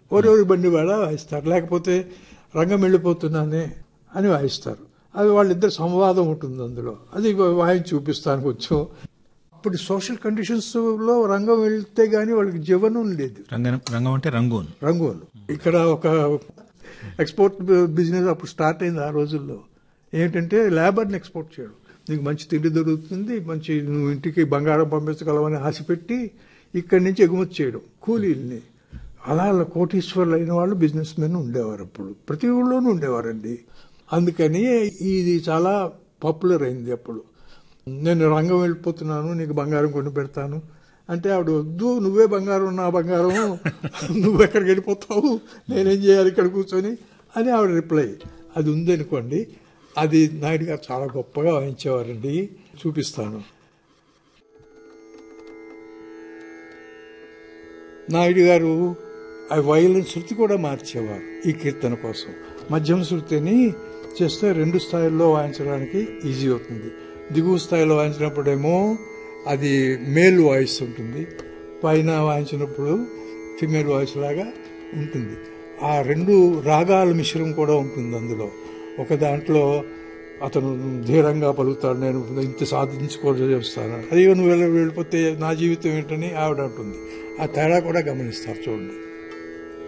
ఓరెవరి బండి వాడ వాయిస్తారు లేకపోతే రంగం వెళ్ళిపోతున్నానే అని వాయిస్తారు అది వాళ్ళిద్దరు సంవాదం ఉంటుంది అందులో అది వాయించి చూపిస్తాను కొంచెం అప్పుడు సోషల్ కండిషన్స్ లో రంగం వెళ్తే గానీ వాళ్ళకి జీవనం లేదు రంగం రంగం అంటే రంగూన్ రంగోలు ఇక్కడ ఒక ఎక్స్పోర్ట్ బిజినెస్ అప్పుడు స్టార్ట్ అయింది ఆ రోజుల్లో ఏంటంటే లేబర్ని ఎక్స్పోర్ట్ చేయడం నీకు మంచి తిండి దొరుకుతుంది మంచి నువ్వు ఇంటికి బంగారం పంపించగలవని ఆశ పెట్టి ఇక్కడి నుంచి ఎగుమతి చేయడం కూలీల్ని అలా అలా కోటీశ్వర్లు అయిన వాళ్ళు బిజినెస్ మెన్ ఉండేవారు అప్పుడు ప్రతి ఊళ్ళోనూ ఉండేవారండి అందుకని ఇది చాలా పాపులర్ అయింది అప్పుడు నేను రంగం వెళ్ళిపోతున్నాను నీకు బంగారం కొని పెడతాను అంటే ఆవిడ వద్దు నువ్వే బంగారం నా బంగారం నువ్వు ఎక్కడికి వెళ్ళిపోతావు నేనేం చేయాలి ఇక్కడ కూర్చొని అని ఆవిడ రిప్లై అది ఉందనుకోండి అది నాయుడు గారు చాలా గొప్పగా వాయించేవారండి చూపిస్తాను నాయుడు గారు ఆ వయలిన్ శృతి కూడా మార్చేవారు ఈ కీర్తన కోసం మధ్యమ శృతిని చేస్తే రెండు స్థాయిల్లో వాయించడానికి ఈజీ అవుతుంది దిగువ స్థాయిలో వాయించినప్పుడేమో అది మేల్ వాయిస్ ఉంటుంది పైన వాయించినప్పుడు ఫిమేల్ వాయిస్ లాగా ఉంటుంది ఆ రెండు రాగాల మిశ్రం కూడా ఉంటుంది అందులో ఒక దాంట్లో అతను ధీరంగా పలుకుతాడు నేను ఇంత సాధించుకోవాలి చేస్తాను అదే నువ్వు వెళ్ళి వెళ్ళిపోతే నా జీవితం ఏంటని ఆవిడ అంటుంది ఆ తేడా కూడా గమనిస్తారు చూడండి